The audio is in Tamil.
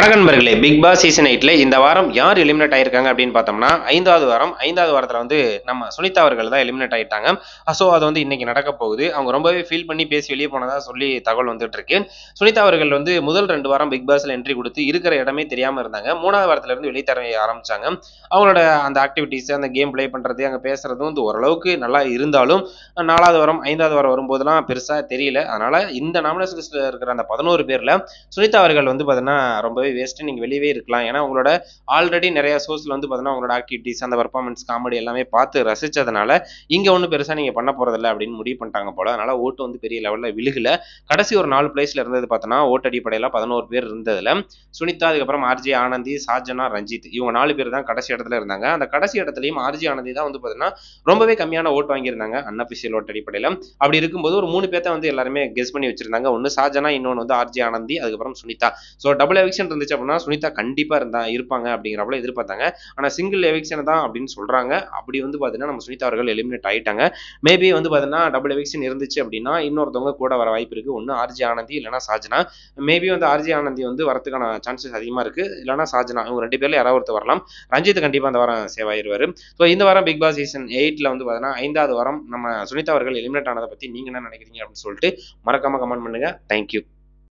வணக்கம் நண்பர்களே பிக் பாஸ் சீசன் எயிட்ல இந்த வாரம் யார் எலிமினேட் ஆயிருக்காங்க அப்படின்னு பார்த்தோம்னா ஐந்தாவது வாரம் ஐந்தாவது வாரத்தில் வந்து நம்ம சுனிதா அவர்கள் தான் எலிமினேட் ஆயிட்டாங்க ஸோ அது வந்து இன்னைக்கு நடக்க போகுது அவங்க ரொம்பவே ஃபீல் பண்ணி பேசி வெளியே போனதா சொல்லி தகவல் வந்துட்டு இருக்கு சுனிதா அவர்கள் வந்து முதல் ரெண்டு வாரம் பிக் பாஸ்ல என்ட்ரி கொடுத்து இருக்கிற இடமே தெரியாம இருந்தாங்க மூணாவது வாரத்துல இருந்து வெளியே தர ஆரம்பிச்சாங்க அவங்களோட அந்த ஆக்டிவிட்டிஸ் அந்த கேம் ப்ளே பண்றது அங்கே பேசுறதும் வந்து ஓரளவுக்கு நல்லா இருந்தாலும் நாலாவது வாரம் ஐந்தாவது வாரம் வரும்போதெல்லாம் பெருசா தெரியல அதனால இந்த நாமினேஷன் லிஸ்ட்ல இருக்கிற அந்த பதினோரு பேர்ல சுனிதா அவர்கள் வந்து பார்த்தீங்கன்னா ரொம்பவே வேஸ்ட் நீங்க வெளியவே இருக்கலாம் ஏன்னா உங்களோட ஆல்ரெடி நிறைய சோர்ஸ்ல வந்து பார்த்தீங்கன்னா உங்களோட ஆக்டிவிட்டிஸ் அந்த பர்ஃபார்மன்ஸ் காமெடி எல்லாமே பார்த்து ரசிச்சதுனால இங்க ஒன்றும் பெருசா நீங்க பண்ண போறதில்ல அப்படின்னு முடிவு பண்ணிட்டாங்க போல அதனால ஓட்டு வந்து பெரிய லெவல்ல விழுகல கடைசி ஒரு நாலு பிளேஸ்ல இருந்தது பார்த்தோன்னா ஓட்டு அடிப்படையில பதினோரு பேர் இருந்ததுல சுனிதா அதுக்கப்புறம் ஆர்ஜி ஆனந்தி சாஜனா ரஞ்சித் இவங்க நாலு பேர் தான் கடைசி இடத்துல இருந்தாங்க அந்த கடைசி இடத்துலயும் ஆர்ஜி ஆனந்தி தான் வந்து பார்த்தீங்கன்னா ரொம்பவே கம்மியான ஓட்டு வாங்கியிருந்தாங்க அன்அபிஷியல் ஓட்டு அடிப்படையில அப்படி இருக்கும்போது ஒரு மூணு பேர்த்த வந்து எல்லாருமே கெஸ் பண்ணி வச்சிருந்தாங்க ஒன்னு சாஜனா இன்னொன்று வந்து ஆர்ஜி ஆனந்தி அதுக்கப்புறம் சுனிதா ஸோ டபுள் எவிக்ஷன் இருந்துச்சு அப்படின்னா சுனிதா கண்டிப்பா இருந்தா இருப்பாங்க அப்படிங்கிறப்பல எதிர்பார்த்தாங்க ஆனா சிங்கிள் எவிக்ஷன் தான் அப்படின்னு சொல்றாங்க அப்படி வந்து பாத்தீங்கன்னா நம்ம சுனிதா அவர்கள் எலிமினேட் ஆயிட்டாங்க மேபி வந்து பாத்தீங்கன்னா டபுள் எவிக்ஷன் இருந்துச்சு அப்படின்னா இன்னொருத்தவங்க கூட வர வாய்ப்பு இருக்கு ஒன்னு ஆர்ஜி ஆனந்தி இல்லைன்னா சாஜனா மேபி வந்து ஆர்ஜி ஆனந்தி வந்து வரதுக்கான சான்சஸ் அதிகமா இருக்கு இல்லைன்னா சாஜனா இவங்க ரெண்டு பேர்ல யாராவது ஒருத்தர் வரலாம் ரஞ்சித் கண்டிப்பா அந்த வாரம் சேவ் ஆயிருவாரு ஸோ இந்த வாரம் பிக் பாஸ் சீசன் எயிட்ல வந்து பாத்தீங்கன்னா ஐந்தாவது வாரம் நம்ம சுனிதா அவர்கள் எலிமினேட் ஆனதை பத்தி நீங்க என்ன நினைக்கிறீங்க அப்படின்னு சொல்லிட்டு மறக்காம கமெண்ட் பண்ணுங்க தேங்க்யூ